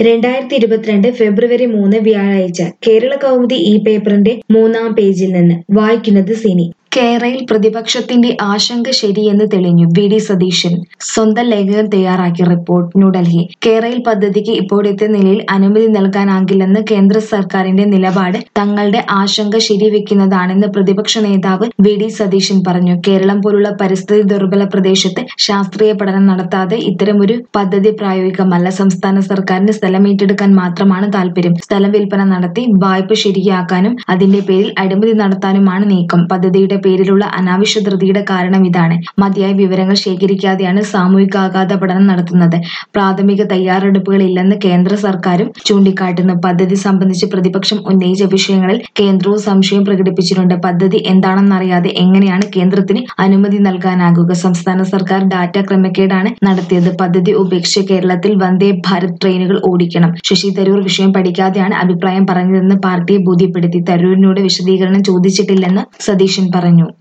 രണ്ടായിരത്തി ഇരുപത്തിരണ്ട് ഫെബ്രുവരി മൂന്ന് വ്യാഴാഴ്ച കേരള കൗമുദി ഈ പേപ്പറിന്റെ മൂന്നാം പേജിൽ നിന്ന് വായിക്കുന്നത് സിനി കേരളയിൽ പ്രതിപക്ഷത്തിന്റെ ആശങ്ക ശരിയെന്ന് തെളിഞ്ഞു വി ഡി സതീശൻ സ്വന്തം ലേഖകൻ തയ്യാറാക്കിയ റിപ്പോർട്ട് ന്യൂഡൽഹി കേരളയിൽ പദ്ധതിക്ക് ഇപ്പോഴത്തെ നിലയിൽ അനുമതി നൽകാനാകില്ലെന്ന് കേന്ദ്ര സർക്കാരിന്റെ നിലപാട് തങ്ങളുടെ ആശങ്ക ശരിവെക്കുന്നതാണെന്ന് പ്രതിപക്ഷ നേതാവ് വി ഡി സതീശൻ പറഞ്ഞു കേരളം പോലുള്ള പരിസ്ഥിതി ദുർബല പ്രദേശത്ത് ശാസ്ത്രീയ പഠനം നടത്താതെ ഇത്തരമൊരു പദ്ധതി പ്രായോഗികമല്ല സംസ്ഥാന സർക്കാരിന് സ്ഥലം ഏറ്റെടുക്കാൻ മാത്രമാണ് താല്പര്യം സ്ഥലം വിൽപ്പന നടത്തി വായ്പ ശരിയാക്കാനും അതിന്റെ പേരിൽ അഴിമതി നടത്താനുമാണ് നീക്കം പദ്ധതിയുടെ പേരിലുള്ള അനാവശ്യ ധൃതിയുടെ കാരണം ഇതാണ് മതിയായ വിവരങ്ങൾ ശേഖരിക്കാതെയാണ് സാമൂഹിക ആഘാത പഠനം നടത്തുന്നത് പ്രാഥമിക തയ്യാറെടുപ്പുകൾ ഇല്ലെന്ന് കേന്ദ്ര സർക്കാരും ചൂണ്ടിക്കാട്ടുന്നു പദ്ധതി സംബന്ധിച്ച് പ്രതിപക്ഷം ഉന്നയിച്ച വിഷയങ്ങളിൽ കേന്ദ്രവും സംശയം പ്രകടിപ്പിച്ചിട്ടുണ്ട് പദ്ധതി എന്താണെന്നറിയാതെ എങ്ങനെയാണ് കേന്ദ്രത്തിന് അനുമതി നൽകാനാകുക സംസ്ഥാന സർക്കാർ ഡാറ്റ ക്രമക്കേടാണ് നടത്തിയത് പദ്ധതി ഉപേക്ഷിച്ച് കേരളത്തിൽ വന്ദേ ഭാരത് ട്രെയിനുകൾ ഓടിക്കണം ശശി തരൂർ വിഷയം പഠിക്കാതെയാണ് അഭിപ്രായം പറഞ്ഞതെന്ന് പാർട്ടിയെ ബോധ്യപ്പെടുത്തി തരൂരിനോട് വിശദീകരണം ചോദിച്ചിട്ടില്ലെന്ന് സതീശൻ പറഞ്ഞു